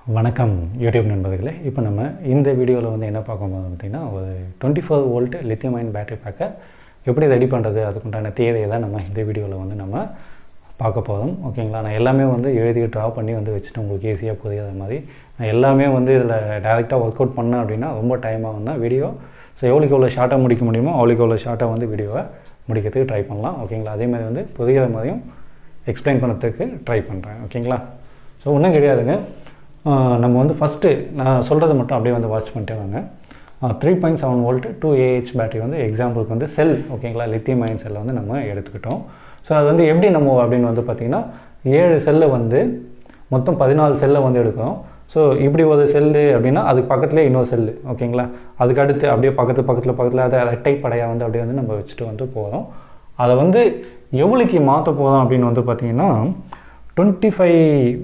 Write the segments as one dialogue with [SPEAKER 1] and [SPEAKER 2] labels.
[SPEAKER 1] வணக்கம் யூடியூப் நண்பர்களே இப்போ நம்ம இந்த வீடியோவில் வந்து என்ன பார்க்க போகிறோம் பார்த்திங்கன்னா ஒரு twenty four volt lithium ion battery பேக்கை எப்படி ரெடி பண்ணுறது அதுக்குண்டான தேவையை தான் நம்ம இந்த வீடியோவில் வந்து நம்ம பார்க்க போகிறோம் ஓகேங்களா நான் எல்லாமே வந்து எழுதி ட்ரா பண்ணி வந்து வச்சுட்டு உங்களுக்கு ஈஸியாக புரியாத மாதிரி நான் எல்லாமே வந்து இதில் டேரெக்டாக ஒர்க் அவுட் பண்ணேன் அப்படின்னா ரொம்ப டைம் ஆகும் தான் வீடியோ ஸோ எவ்வளோக்கு எவ்வளோ ஷார்ட்டாக முடிக்க முடியுமோ அவ்வளோக்கு எவ்வளோ ஷார்ட்டாக வந்து வீடியோவை முடிக்கிறதுக்கு ட்ரை பண்ணலாம் ஓகேங்களா அதே மாதிரி வந்து புரிகிற மாதிரியும் எக்ஸ்பிளைன் பண்ணுறதுக்கு ட்ரை பண்ணுறேன் ஓகேங்களா ஸோ ஒன்றும் கிடையாதுங்க ஆஹ் நம்ம வந்து ஃபஸ்ட்டு நான் சொல்கிறத மட்டும் அப்படியே வந்து வாட்ச் பண்ணிட்டே வாங்க three point seven volt two AH battery வந்து எக்ஸாம்பிளுக்கு வந்து செல் ஓகேங்களா லித்தியம் அயன் செல்லை வந்து நம்ம எடுத்துக்கிட்டோம் ஸோ அது வந்து எப்படி நம்ம அப்படின்னு வந்து பார்த்திங்கன்னா ஏழு செல்லை வந்து மொத்தம் பதினாலு செல்லை வந்து எடுக்கிறோம் ஸோ இப்படி ஒரு செல்லு அப்படின்னா அதுக்கு பக்கத்துலேயே இன்னொரு செல்லு ஓகேங்களா அதுக்கு அடுத்து அப்படியே பக்கத்து பக்கத்தில் பக்கத்தில் அதை ரெட்டை படையாக வந்து அப்படியே வந்து நம்ம வச்சுட்டு வந்து போகிறோம் அதை வந்து எவ்வளோக்கு மாற்ற போகிறோம் அப்படின்னு வந்து பார்த்திங்கன்னா twenty five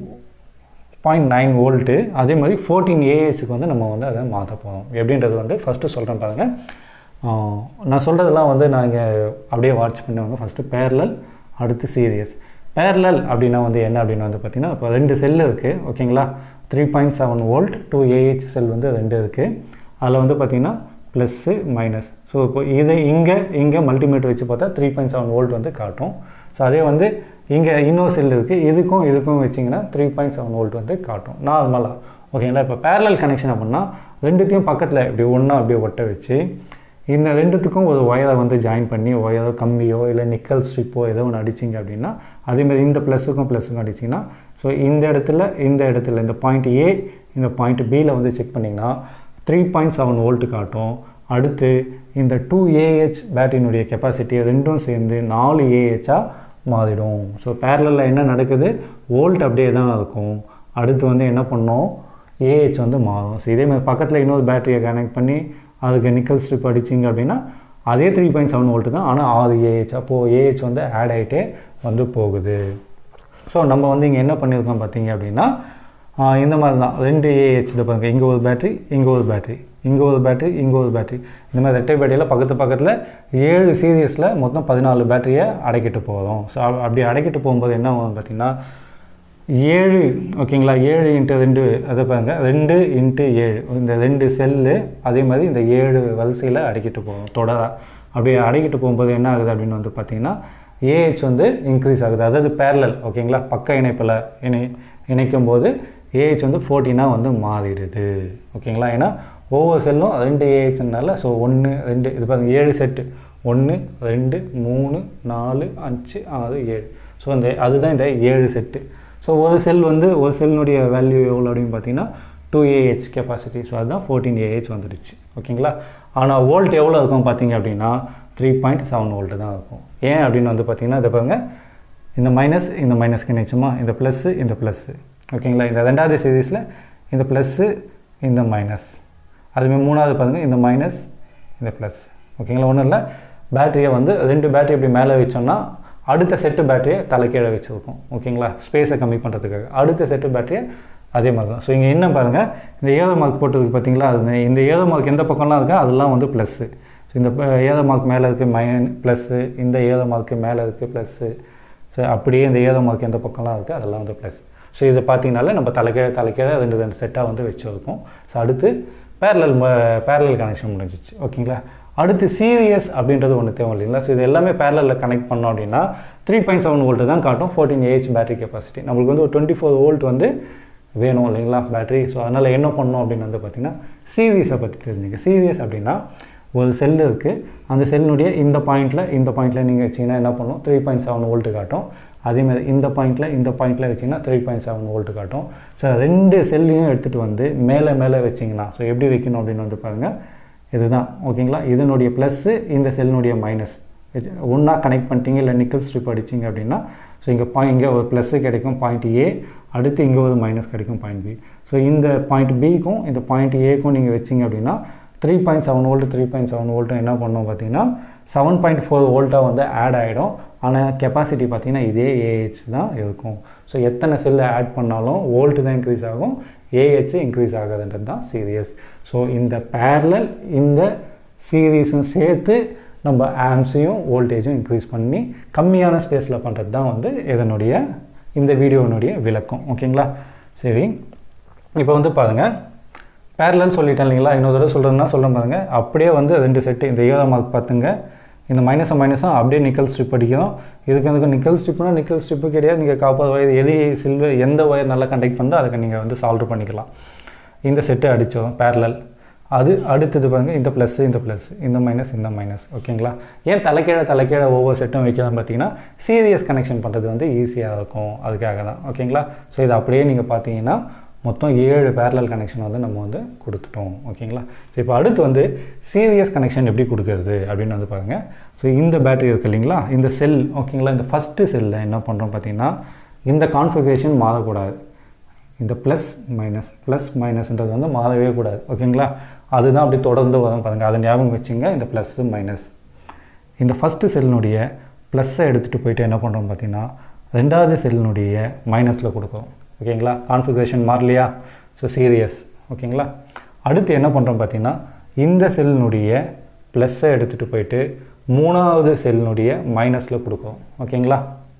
[SPEAKER 1] point nine volt அதே மாதிரி ஃபோர்டீன் ஏஎஸ்க்கு வந்து நம்ம வந்து அதை மாற்ற போகிறோம் எப்படின்றது வந்து ஃபஸ்ட்டு சொல்கிறேன் பாருங்கள் ஆஹ் நான் சொல்கிறதெல்லாம் வந்து நான் இங்கே அப்படியே வாட்ச் பண்ணுவாங்க ஃபஸ்ட்டு பேரலல் அடுத்து சீரியஸ் பேரலல் அப்படின்னா வந்து என்ன அப்படின்னு வந்து பார்த்திங்கன்னா இப்போ ரெண்டு செல் இருக்குது ஓகேங்களா three point seven volt two AH cell வந்து ரெண்டு இருக்குது அதில் வந்து பார்த்திங்கன்னா ப்ளஸ்ஸு மைனஸ் ஸோ இப்போ இது இங்கே இங்கே மல்டிமீட்டர் வச்சு பார்த்தா த்ரீ பாயிண்ட் செவன் வோல்ட் வந்து காட்டும் ஸோ அதே வந்து இங்கே இன்னொரு செல் இருக்குது இதுக்கும் இதுக்கும் வச்சிங்கன்னா த்ரீ பாயிண்ட் செவன் வோல்ட் வந்து காட்டும் நார்மலாக ஓகேங்களா இப்போ பேரலல் கனெக்ஷன் அப்படின்னா ரெண்டுத்தையும் பக்கத்தில் இப்படி ஒன்றா அப்படியே ஒட்ட வச்சு இந்த ரெண்டுத்துக்கும் ஒரு ஒயரை வந்து ஜாயின் பண்ணி ஒயரோ கம்பியோ இல்லை நிக்கல் ஸ்ட்ரிப்போ ஏதோ ஒன்று அடிச்சிங்க அப்படின்னா அதேமாதிரி இந்த ப்ளஸுக்கும் ப்ளஸுக்கும் அடிச்சிங்கன்னா ஸோ இந்த இடத்துல இந்த இடத்துல இந்த பாயிண்ட் ஏ இந்த பாயிண்ட் பியில் வந்து செக் பண்ணிங்கன்னா த்ரீ பாயிண்ட் செவன் வோல்ட் காட்டும் அடுத்து இந்த டூ ஏஹெச் பேட்டரியினுடைய கெப்பாசிட்டி ரெண்டும் சேர்ந்து நாலு ஏஹெச்சாக மாறிடும் ஸோ பேரலில் என்ன நடக்குது வோல்ட் அப்படியே தான் இருக்கும் அடுத்து வந்து என்ன பண்ணோம் ஏஹெச் வந்து மாறும் ஸோ இதே மாதிரி பக்கத்தில் இன்னொரு பேட்டரியை கனெக்ட் பண்ணி அதுக்கு நிக்கல் ஸ்ட்ரிப் அடிச்சிங்க அப்படின்னா அதே த்ரீ பாயிண்ட் செவன் வோல்ட்டு தான் ஆனால் ஆறு ஏஹெச் அப்போது ஏஹெச் வந்து ஆட் ஆகிட்டே வந்து போகுது ஸோ நம்ம வந்து இங்கே என்ன பண்ணியிருக்கோம் பார்த்தீங்க அப்படின்னா ஆஹ் இந்த மாதிரி தான் ரெண்டு ஏஹெச் இதை பாருங்கள் இங்கே ஒரு பேட்டரி இங்கே ஒரு பேட்டரி இங்கே ஒரு பேட்டரி இங்கே ஒரு பேட்டரி இந்த மாதிரி ரெட்டை பேட்டரியில் பக்கத்து பக்கத்தில் ஏழு சீரியஸில் மொத்தம் பதினாலு பேட்டரியை அடைக்கிட்டு போகிறோம் ஸோ அப்படி அடைக்கிட்டு போகும்போது என்ன ஆகும் பார்த்தீங்கன்னா ஏழு ஓகேங்களா ஏழு இன்ட்டு ரெண்டு அதை பாருங்க ரெண்டு இன்ட்டு ஏழு இந்த ரெண்டு செல்லு அதே மாதிரி இந்த ஏழு வரிசையில் அடைக்கிட்டு போகும் தொடரா அப்படி அடைக்கிட்டு போகும்போது என்ன ஆகுது அப்படின்னு வந்து பார்த்தீங்கன்னா ஏஹெச் வந்து இன்க்ரீஸ் ஆகுது அதாவது பேரலல் ஓகேங்களா பக்க இணைப்பில் இணை இணைக்கும் போது ஏஹெச் வந்து ஃபோர்டீனாக வந்து மாறிடுது ஓகேங்களா ஏன்னா ஒவ்வொரு செல்லும் ரெண்டு ஏஹெச்னால ஸோ ஒன்று ரெண்டு இது பாருங்க ஏழு செட்டு ஒன்று ரெண்டு மூணு நாலு அஞ்சு ஆறு ஏழு ஸோ அந்த அதுதான் இந்த ஏழு செட்டு ஸோ ஒரு செல் வந்து ஒரு செல்லுடைய வேல்யூ எவ்வளோ அப்படின்னு பார்த்தீங்கன்னா டூ ஏஹெச் கெப்பாசிட்டி ஸோ அதுதான் ஃபோர்டீன் ஏஹெச் வந்துடுச்சு ஓகேங்களா ஆனால் வோல்ட் எவ்வளோ இருக்கும் பார்த்தீங்க அப்படின்னா த்ரீ பாயிண்ட் செவன் வோல்ட்டு தான் இருக்கும் ஏன் அப்படின்னு வந்து பார்த்தீங்கன்னா இதை பாருங்க இந்த மைனஸ் இந்த மைனஸ்க்கு நிச்சயமா இந்த ப்ளஸ்ஸு இந்த ப்ளஸ்ஸு ஓகேங்களா இந்த ரெண்டாவது சீரீஸில் இந்த ப்ளஸ்ஸு இந்த மைனஸ் அதுமாதிரி மூணாவது பாருங்கள் இந்த மைனஸ் இந்த ப்ளஸ் ஓகேங்களா ஒன்றும் இல்லை பேட்டரியை வந்து ரெண்டு பேட்டரி இப்படி மேலே வச்சோம்னா அடுத்த செட்டு பேட்டரியை தலைக்கீழே வச்சுருக்கோம் ஓகேங்களா ஸ்பேஸை கம்மி பண்ணுறதுக்காக அடுத்த செட்டு பேட்டரியை அதே மாதிரி தான் ஸோ இங்கே என்ன பாருங்கள் இந்த ஏரோ மார்க் போட்டதுக்கு பார்த்தீங்களா அது இந்த ஏரோ மார்க் எந்த பக்கம்லாம் இருக்கோ அதெல்லாம் வந்து ப்ளஸ்ஸு ஸோ இந்த ஏரோ மார்க் மேலே இருக்குது மைன் ப்ளஸ்ஸு இந்த ஏரோ மார்க்கு மேலே இருக்குது ப்ளஸ்ஸு ஸோ அப்படியே இந்த ஏரோ மார்க் எந்த பக்கம்லாம் இருக்குது அதெல்லாம் வந்து ப்ளஸ் ஸோ இதை பார்த்தீங்கனாலே நம்ம தலைக்கீழே தலைக்கீழே ரெண்டு ரெண்டு செட்டாக வந்து வச்சுருக்கோம் ஸோ அடுத்து பேரலல் பேரலல் கனெக்ஷன் முடிஞ்சிச்சு ஓகேங்களா அடுத்து சீரியஸ் அப்படின்றது ஒன்று தேவை இல்லைங்களா ஸோ இது எல்லாமே பேரலில் கனெக்ட் பண்ணோம் அப்படின்னா த்ரீ பாயிண்ட் செவன் வோல்ட்டு தான் காட்டும் ஃபோர்டீன் ஏஹெச் பேட்டரி கெப்பாசிட்டி நம்மளுக்கு வந்து ஒரு டுவெண்ட்டி ஃபோர் வோல்ட் வந்து வேணும் இல்லைங்களா பேட்டரி ஸோ அதனால் என்ன பண்ணணும் அப்படின்னு வந்து பார்த்திங்கன்னா சீரியஸை பற்றி தெரிஞ்சுங்க சீரியஸ் அப்படின்னா ஒரு செல் இருக்குது அந்த செல்லுடைய இந்த பாயிண்ட்டில் இந்த பாயிண்ட்டில் நீங்கள் வச்சிங்கன்னா என்ன பண்ணும் த்ரீ பாயிண்ட் செவன் வோல்ட்டு காட்டும் அதேமாதிரி இந்த பாயிண்ட்டில் இந்த பாயிண்ட்டில் வச்சிங்கன்னா த்ரீ பாயிண்ட் செவன் வோல்ட்டு காட்டும் ஸோ ரெண்டு செல்லையும் எடுத்துகிட்டு வந்து மேலே மேலே வச்சிங்கன்னா ஸோ எப்படி வைக்கணும் அப்படின்னு வந்து பாருங்கள் இதுதான் ஓகேங்களா இதனுடைய ப்ளஸ்ஸு இந்த செல்லினுடைய மைனஸ் ஒன்றா கனெக்ட் பண்ணிட்டீங்க இல்லை நிக்கல் ஸ்ட்ரிப் அடிச்சிங்க அப்படின்னா ஸோ இங்கே பாயிண்ட் இங்கே ஒரு ப்ளஸ்ஸு கிடைக்கும் பாயிண்ட் ஏ அடுத்து இங்கே ஒரு மைனஸ் கிடைக்கும் பாயிண்ட் பி ஸோ இந்த பாயிண்ட் பிக்கும் இந்த பாயிண்ட் ஏக்கும் நீங்கள் வச்சிங்க அப்படின்னா three point seven volt three point seven volt என்ன பண்ணோம் பார்த்தீங்கன்னா செவன் பாயிண்ட் ஃபோர் வோல்ட்டாக வந்து ஆட் ஆகிடும் ஆனால் கெப்பாசிட்டி பார்த்தீங்கன்னா இதே ஏஹெச் தான் இருக்கும் ஸோ எத்தனை செல்லு ஆட் பண்ணாலும் வோல்ட்டு தான் இன்க்ரீஸ் ஆகும் ஏஹெச் இன்க்ரீஸ் ஆகாதுன்றது தான் சீரியஸ் ஸோ இந்த பேரலல் இந்த சீரீஸும் சேர்த்து நம்ம ஆம்ஸையும் வோல்டேஜும் இன்க்ரீஸ் பண்ணி கம்மியான ஸ்பேஸில் பண்ணுறது தான் வந்து இதனுடைய இந்த வீடியோனுடைய விளக்கம் ஓகேங்களா சரி இப்போ வந்து பாருங்கள் பேரலன்னு சொல்லிட்டேன் இல்லைங்களா இன்னொரு தடவை சொல்கிறேன்னா சொல்கிறேன் பாருங்க அப்படியே வந்து ரெண்டு செட்டு இந்த ஏழாம் மார்க் பார்த்துங்க இந்த மைனஸும் மைனஸும் அப்படியே நிக்கல் ஸ்ட்ரிப் அடிக்கும் இதுக்கு வந்து நிக்கல் ஸ்ட்ரிப்னா நிக்கல் ஸ்ட்ரிப்பு கிடையாது நீங்கள் காப்பர் ஒயர் எது சில்வர் எந்த ஒயர் நல்லா கண்டக்ட் பண்ணதோ அதுக்கு நீங்கள் வந்து சால்வ் பண்ணிக்கலாம் இந்த செட்டு அடித்தோம் பேரலல் அது அடுத்தது பாருங்க இந்த ப்ளஸ் இந்த ப்ளஸ் இந்த மைனஸ் இந்த மைனஸ் ஓகேங்களா ஏன் தலைக்கீழே தலைக்கீழே ஒவ்வொரு செட்டும் வைக்கலாம் பார்த்தீங்கன்னா சீரியஸ் கனெக்ஷன் பண்ணுறது வந்து ஈஸியாக இருக்கும் அதுக்காக தான் ஓகேங்களா ஸோ இது அப்படியே நீங்கள் பார்த்தீங்கன்னா மொத்தம் ஏழு பேரலல் கனெக்ஷன் வந்து நம்ம வந்து கொடுத்துட்டோம் ஓகேங்களா ஸோ இப்போ அடுத்து வந்து சீரியஸ் கனெக்ஷன் எப்படி கொடுக்கறது அப்படின்னு வந்து பாருங்கள் ஸோ இந்த பேட்டரி இருக்குது இல்லைங்களா இந்த செல் ஓகேங்களா இந்த ஃபஸ்ட்டு செல்லில் என்ன பண்ணுறோம் பார்த்தீங்கன்னா இந்த கான்ஃபிகரேஷன் மாறக்கூடாது இந்த ப்ளஸ் மைனஸ் ப்ளஸ் மைனஸ்ன்றது வந்து மாறவே கூடாது ஓகேங்களா அதுதான் அப்படி தொடர்ந்து வரும் பாருங்கள் அதை ஞாபகம் வச்சுங்க இந்த ப்ளஸ்ஸு மைனஸ் இந்த ஃபஸ்ட்டு செல்லினுடைய ப்ளஸ்ஸை எடுத்துகிட்டு போயிட்டு என்ன பண்ணுறோம் பார்த்தீங்கன்னா ரெண்டாவது செல்லினுடைய மைனஸில் கொடுக்குறோம் ஓகேங்களா கான்ஃபிகரேஷன் மாறலையா ஸோ சீரியஸ் ஓகேங்களா அடுத்து என்ன பண்ணுறோம் பார்த்தீங்கன்னா இந்த செல்லினுடைய ப்ளஸ்ஸை எடுத்துகிட்டு போயிட்டு மூணாவது செல்லினுடைய மைனஸில் கொடுக்குறோம் ஓகேங்களா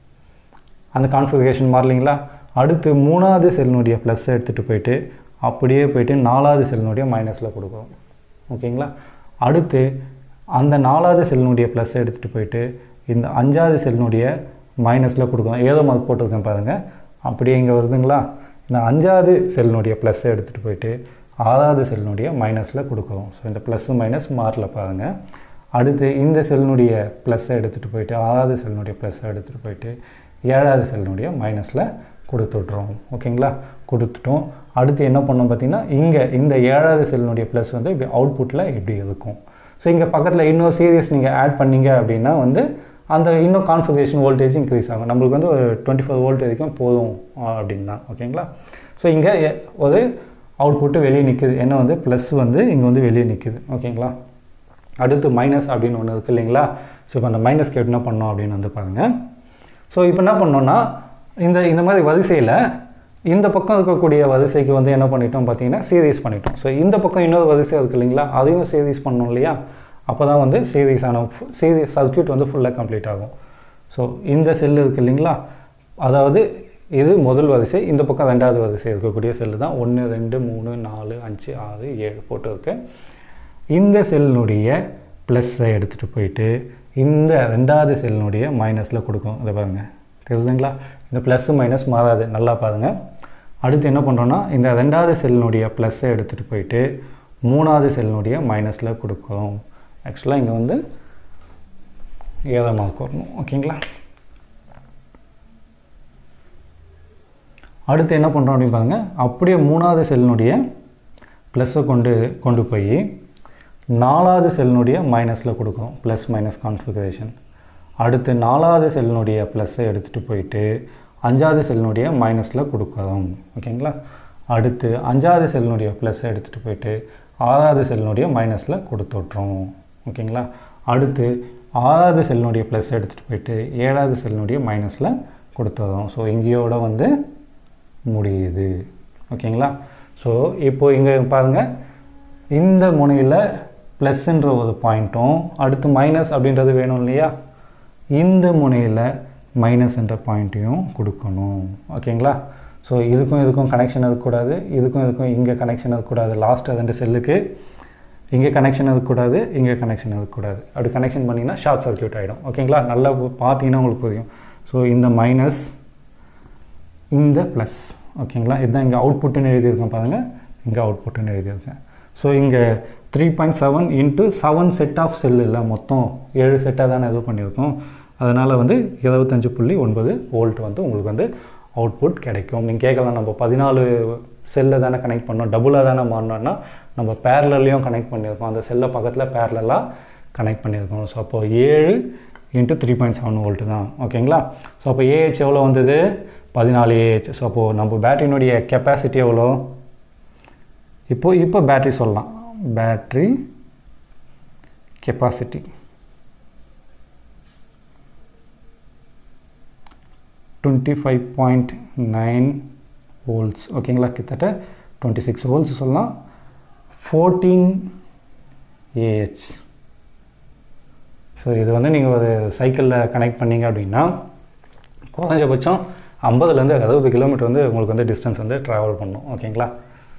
[SPEAKER 1] அந்த கான்ஃபிகரேஷன் மாறலைங்களா அடுத்து மூணாவது செல்லினுடைய ப்ளஸ்ஸை எடுத்துகிட்டு போயிட்டு அப்படியே போயிட்டு நாலாவது செல்லினுடைய மைனஸில் கொடுக்குறோம் ஓகேங்களா அடுத்து அந்த நாலாவது செல்லினுடைய ப்ளஸ்ஸை எடுத்துகிட்டு போயிட்டு இந்த அஞ்சாவது செல்லினுடைய மைனஸில் கொடுக்குறோம் ஏதோ மார்க் போட்டிருக்கேன் பாருங்கள் அப்படியே இங்கே வருதுங்களா இந்த அஞ்சாவது செல்லினுடைய ப்ளஸ்ஸை எடுத்துகிட்டு போயிட்டு ஆறாவது செல்லினுடைய மைனஸில் கொடுக்குறோம் ஸோ இந்த ப்ளஸ்ஸு மைனஸ் மாறல பாருங்கள் அடுத்து இந்த செல்லினுடைய ப்ளஸ்ஸை எடுத்துகிட்டு போயிட்டு ஆறாவது செல்லினுடைய ப்ளஸ்ஸை எடுத்துகிட்டு போயிட்டு ஏழாவது செல்லினுடைய மைனஸில் கொடுத்துட்றோம் ஓகேங்களா கொடுத்துட்டோம் அடுத்து என்ன பண்ணோம் பார்த்தீங்கன்னா இங்கே இந்த ஏழாவது செல்லினுடைய ப்ளஸ் வந்து இப்படி அவுட்புட்டில் இப்படி இருக்கும் ஸோ இங்கே பக்கத்தில் இன்னொரு சீரியஸ் நீங்கள் ஆட் பண்ணீங்க அப்படின்னா வந்து அந்த இன்னும் கான்ஃபிகரேஷன் வோல்டேஜ் இன்க்ரீஸ் ஆகும் நம்மளுக்கு வந்து ஒரு டுவெண்ட்டி ஃபோர் வோல்ட் வரைக்கும் போதும் அப்படின்னு தான் ஓகேங்களா ஸோ இங்கே ஒரு அவுட்புட்டு வெளியே நிற்குது என்ன வந்து ப்ளஸ் வந்து இங்கே வந்து வெளியே நிற்குது ஓகேங்களா அடுத்து மைனஸ் அப்படின்னு ஒன்று இருக்குது இல்லைங்களா ஸோ இப்போ அந்த மைனஸ்க்கு என்ன பண்ணோம் அப்படின்னு வந்து பாருங்கள் ஸோ இப்போ என்ன பண்ணோன்னா இந்த இந்த மாதிரி வரிசையில் இந்த பக்கம் இருக்கக்கூடிய வரிசைக்கு வந்து என்ன பண்ணிட்டோம் பார்த்தீங்கன்னா சீரீஸ் பண்ணிட்டோம் ஸோ இந்த பக்கம் இன்னொரு வரிசை இருக்குது இல்லைங்களா அதையும் சீரீஸ் பண்ணோம் இல்லையா அப்போ தான் வந்து சீரீஸான சீரீஸ் சர்க்யூட் வந்து ஃபுல்லாக கம்ப்ளீட் ஆகும் ஸோ இந்த செல்லு இருக்குது இல்லைங்களா அதாவது இது முதல் வரிசை இந்த பக்கம் ரெண்டாவது வரிசை இருக்கக்கூடிய செல்லு தான் ஒன்று ரெண்டு மூணு நாலு அஞ்சு ஆறு ஏழு போட்டு இருக்கு இந்த செல்லினுடைய ப்ளஸ்ஸை எடுத்துகிட்டு போயிட்டு இந்த ரெண்டாவது செல்லினுடைய மைனஸில் கொடுக்கும் இதை பாருங்கள் தெரியுதுங்களா இந்த ப்ளஸ்ஸு மைனஸ் மாறாது நல்லா பாருங்கள் அடுத்து என்ன பண்ணுறோன்னா இந்த ரெண்டாவது செல்லினுடைய ப்ளஸ்ஸை எடுத்துகிட்டு போயிட்டு மூணாவது செல்லினுடைய மைனஸில் கொடுக்குறோம் ஆக்சுவலாக இங்கே வந்து ஏழாம் மார்க் வரணும் ஓகேங்களா அடுத்து என்ன பண்ணுறோம் அப்படின்னு பாருங்கள் அப்படியே மூணாவது செல்லினுடைய ப்ளஸ்ஸை கொண்டு கொண்டு போய் நாலாவது செல்லினுடைய மைனஸில் கொடுக்குறோம் ப்ளஸ் மைனஸ் கான்ஃபிகரேஷன் அடுத்து நாலாவது செல்லினுடைய ப்ளஸ்ஸை எடுத்துகிட்டு போயிட்டு அஞ்சாவது செல்லினுடைய மைனஸில் கொடுக்குறோம் ஓகேங்களா அடுத்து அஞ்சாவது செல்லினுடைய ப்ளஸ்ஸை எடுத்துகிட்டு போயிட்டு ஆறாவது செல்லினுடைய மைனஸில் கொடுத்துட்றோம் ஓகேங்களா அடுத்து ஆறாவது செல்லினுடைய ப்ளஸ் எடுத்துகிட்டு போயிட்டு ஏழாவது செல்லினுடைய மைனஸில் கொடுத்துறோம் ஸோ இங்கேயோட வந்து முடியுது ஓகேங்களா ஸோ இப்போது இங்கே பாருங்கள் இந்த முனையில் ப்ளஸ்ன்ற ஒரு பாயிண்ட்டும் அடுத்து மைனஸ் அப்படின்றது வேணும் இல்லையா இந்த முனையில் மைனஸ் என்ற பாயிண்ட்டையும் கொடுக்கணும் ஓகேங்களா ஸோ இதுக்கும் இதுக்கும் கனெக்ஷன் இருக்கக்கூடாது இதுக்கும் இதுக்கும் இங்கே கனெக்ஷன் இருக்கக்கூடாது லாஸ்ட் ரெண்டு செல்லுக்கு இங்கே கனெக்ஷன் இருக்கக்கூடாது இங்கே கனெக்ஷன் இருக்கக்கூடாது அப்படி கனெக்ஷன் பண்ணிங்கன்னா ஷார்ட் சர்க்யூட் ஆகிடும் ஓகேங்களா நல்லா பார்த்தீங்கன்னா உங்களுக்கு புரியும் ஸோ இந்த மைனஸ் இந்த ப்ளஸ் ஓகேங்களா இதுதான் இங்கே அவுட்புட்டுன்னு எழுதியிருக்கேன் பாருங்கள் இங்கே அவுட்புட்டுன்னு எழுதியிருக்கேன் ஸோ இங்கே three point seven into seven set of cell இல்லை மொத்தம் ஏழு செட்டாக தானே இது பண்ணியிருக்கோம் அதனால் வந்து இருபத்தஞ்சு புள்ளி ஒன்பது வோல்ட் வந்து உங்களுக்கு வந்து அவுட்புட் கிடைக்கும் நீங்கள் கேட்கலாம் நம்ம பதினாலு செல்லை தானே கனெக்ட் பண்ணோம் டபுளாக தானே மாறினோன்னா நம்ம பேரலையும் கனெக்ட் பண்ணியிருக்கோம் அந்த செல்லை பக்கத்தில் பேரலாக கனெக்ட் பண்ணியிருக்கோம் ஸோ அப்போது ஏழு into three point seven volt தான் ஓகேங்களா ஸோ அப்போ ஏஹெச் எவ்வளோ வந்தது பதினாலு ஏஹெச் ஸோ அப்போது நம்ம பேட்டரியினுடைய கெப்பாசிட்டி எவ்வளோ இப்போது இப்போ பேட்ரி சொல்லலாம் battery capacity twenty five point nine volts ஓகேங்களா கிட்டத்தட்ட டுவெண்ட்டி சிக்ஸ் வோல்ட்ஸ் சொல்லலாம் ஃபோர்டீன் ஏஹெச் ஸோ இது வந்து நீங்கள் ஒரு சைக்கிளில் கனெக்ட் பண்ணீங்க அப்படின்னா குறைஞ்சபட்சம் ஐம்பதுலேருந்து அறுபது கிலோமீட்டர் வந்து உங்களுக்கு வந்து டிஸ்டன்ஸ் வந்து ட்ராவல் பண்ணணும் ஓகேங்களா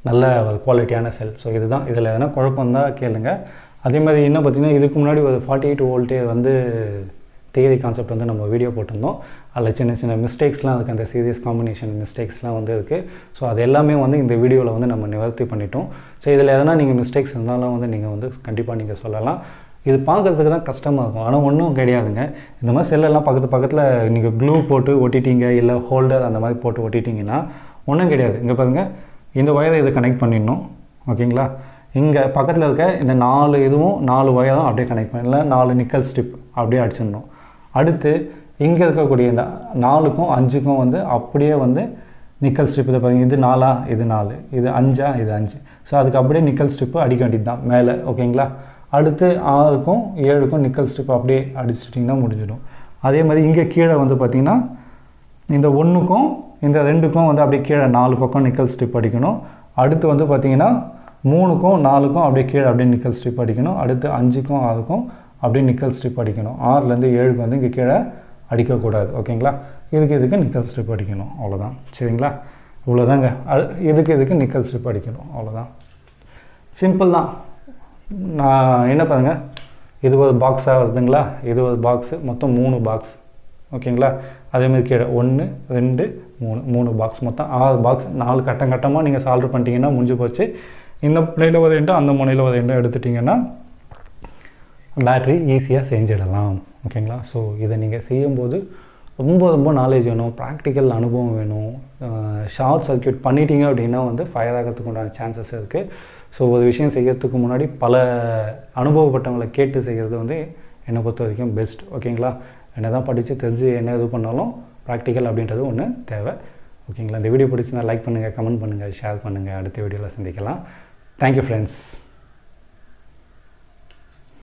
[SPEAKER 1] நல்ல ஒரு குவாலிட்டியான செல் ஸோ இதுதான் இதில் எதனா குழப்பம் தான் கேளுங்க அதே மாதிரி என்ன பார்த்தீங்கன்னா இதுக்கு முன்னாடி ஒரு ஃபார்ட்டி எயிட் வோல்ட்டே வந்து தேதி கான்செப்ட் வந்து நம்ம வீடியோ போட்டிருந்தோம் அதில் சின்ன சின்ன மிஸ்டேக்ஸ்லாம் இருக்குது அந்த சீரியஸ் காம்பினேஷன் மிஸ்டேக்ஸ்லாம் வந்து இருக்குது ஸோ அது எல்லாமே வந்து இந்த வீடியோவில் வந்து நம்ம நிவர்த்தி பண்ணிட்டோம் ஸோ இதில் எதனா நீங்கள் மிஸ்டேக்ஸ் இருந்தாலும் வந்து நீங்கள் வந்து கண்டிப்பாக நீங்கள் சொல்லலாம் இது பார்க்குறதுக்கு தான் கஷ்டமாக இருக்கும் ஆனால் ஒன்றும் கிடையாதுங்க இந்த மாதிரி செல்லெல்லாம் பக்கத்து பக்கத்தில் நீங்கள் க்ளூ போட்டு ஒட்டிட்டீங்க இல்லை ஹோல்டர் அந்த மாதிரி போட்டு ஒட்டிட்டீங்கன்னா ஒன்றும் கிடையாது இங்கே பாருங்கள் இந்த ஒயரை இதை கனெக்ட் பண்ணிடணும் ஓகேங்களா இங்கே பக்கத்தில் இருக்க இந்த நாலு இதுவும் நாலு ஒயரும் அப்படியே கனெக்ட் பண்ணல நாலு நிக்கல் ஸ்டிப் அப்படியே அடிச்சிடணும் அடுத்து இங்கே இருக்கக்கூடிய இந்த நாலுக்கும் அஞ்சுக்கும் வந்து அப்படியே வந்து நிக்கல் ஸ்ட்ரிப் இதை பாருங்க இது நாலா இது நாலு இது அஞ்சா இது அஞ்சு ஸோ அதுக்கு அப்படியே நிக்கல் ஸ்ட்ரிப்பு அடிக்க வேண்டியது தான் மேலே ஓகேங்களா அடுத்து ஆறுக்கும் ஏழுக்கும் நிக்கல் ஸ்ட்ரிப் அப்படியே அடிச்சிட்டிங்கன்னா முடிஞ்சிடும் அதே மாதிரி இங்கே கீழே வந்து பார்த்திங்கன்னா இந்த ஒன்றுக்கும் இந்த ரெண்டுக்கும் வந்து அப்படியே கீழே நாலு பக்கம் நிக்கல் ஸ்ட்ரிப் அடிக்கணும் அடுத்து வந்து பார்த்திங்கன்னா மூணுக்கும் நாலுக்கும் அப்படியே கீழே அப்படியே நிக்கல் ஸ்ட்ரிப் அடிக்கணும் அடுத்து அஞ்சுக்கும் ஆறுக்கும் அப்படியே நிக்கல் ஸ்ட்ரிப் அடிக்கணும் ஆறுலேருந்து ஏழுக்கு வந்து இங்கே கீழே அடிக்கக்கூடாது ஓகேங்களா இதுக்கு இதுக்கு நிக்கல் ஸ்ட்ரிப் அடிக்கணும் அவ்வளோதான் சரிங்களா இவ்வளோதாங்க அது இதுக்கு இதுக்கு நிக்கல் ஸ்ட்ரிப் அடிக்கணும் அவ்வளோதான் சிம்பிள் தான் நான் என்ன பாருங்க இது ஒரு பாக்ஸாக வருதுங்களா இது ஒரு பாக்ஸு மொத்தம் மூணு பாக்ஸ் ஓகேங்களா அதேமாதிரி கீழே ஒன்று ரெண்டு மூணு மூணு பாக்ஸ் மொத்தம் ஆறு பாக்ஸ் நாலு கட்டம் கட்டமாக நீங்கள் சால்வ் பண்ணிட்டீங்கன்னா முடிஞ்சு போச்சு இந்த முனையில் ஒரு ரெண்டும் அந்த முனையில் ஒரு ரெண்டும் எடுத்துட்டிங்கன்னா பேட்ரி ஈஸியாக செஞ்சிடலாம் ஓகேங்களா ஸோ இதை நீங்கள் செய்யும்போது ரொம்ப ரொம்ப நாலேஜ் வேணும் ப்ராக்டிக்கல் அனுபவம் வேணும் ஷார்ட் சர்க்கியூட் பண்ணிட்டீங்க அப்படின்னா வந்து ஃபயர் ஆகிறதுக்கு உண்டான சான்சஸ் இருக்குது ஸோ ஒரு விஷயம் செய்யறதுக்கு முன்னாடி பல அனுபவப்பட்டவங்களை கேட்டு செய்கிறது வந்து என்னை பொறுத்த வரைக்கும் பெஸ்ட் ஓகேங்களா என்ன தான் படித்து தெரிஞ்சு என்ன இது பண்ணாலும் ப்ராக்டிக்கல் அப்படின்றது ஒன்று தேவை ஓகேங்களா இந்த வீடியோ பிடிச்சிருந்தா லைக் பண்ணுங்கள் கமெண்ட் பண்ணுங்கள் ஷேர் பண்ணுங்கள் அடுத்த வீடியோவில் சந்திக்கலாம் தேங்க்யூ ஃப்ரெண்ட்ஸ்